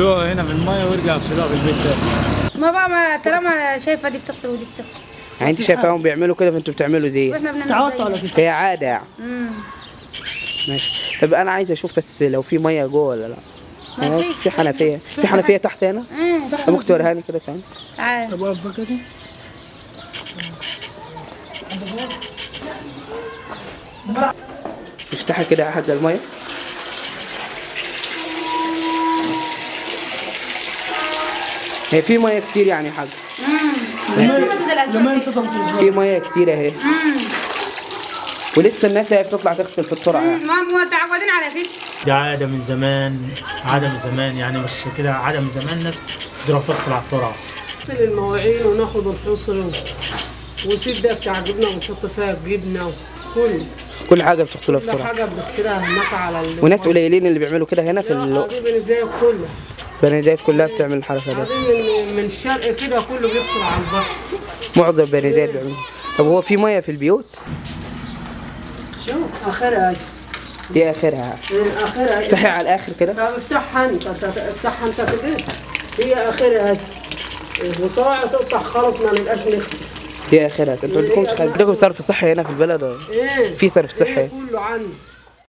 يعبوها هنا في الميه ويرجعوا يغسلوها في البيت تاني ما بقى ما طالما شايفه دي بتغسل ودي بتغسل يعني انت شايفاهم بيعملوا كده فانتوا بتعملوا زي واحنا بنعمل تعودتوا على زي كده هي عاده يعني امم ماشي طب انا عايز اشوف بس لو في ميه جوه ولا لا ما هنا فيش. في حنفيه في حنفيه تحت هنا امم طب ممكن توريهاني كده ثانيه تعال طب واقف بقى كده افتحها كده يا حاجه الميه هي في ميه كتير يعني يا حاج لما انتصمت في ميه كتير اهي ولسه الناس هي بتطلع تغسل في الترعه يعني. ما متعودين على كده دي عادة من زمان عادة من زمان يعني مش كده عادة من زمان الناس تروح تغسل على الترعة نغسل المواعين وناخد الحصر وسيدة بتاع جبنة ونحط فيها الجبنة وكل كل حاجه بتغسلها في كل الترعه حاجة بنغسلها هناك على ال وناس قليلين اللي بيعملوا كده هنا في لا ال- دي بنزايا كلها بني زايد كلها بتعمل الحركه دي قاعدين من من الشرق كده كله بيغسل على البحر معظم بني زايد بيعملوا طب هو في ميه في البيوت شوف اخرها دي اخرها اخرها افتحي على الاخر كده طب افتحها انت انت افتحها انت كده هي اخرها وصاع تقطع خالص ما نبقاش نغسل دي اخرها انتوا عندكمش حاجه عندكم صرف صحي هنا في البلد ولا؟ ايه في صرف صحي إيه كله عندي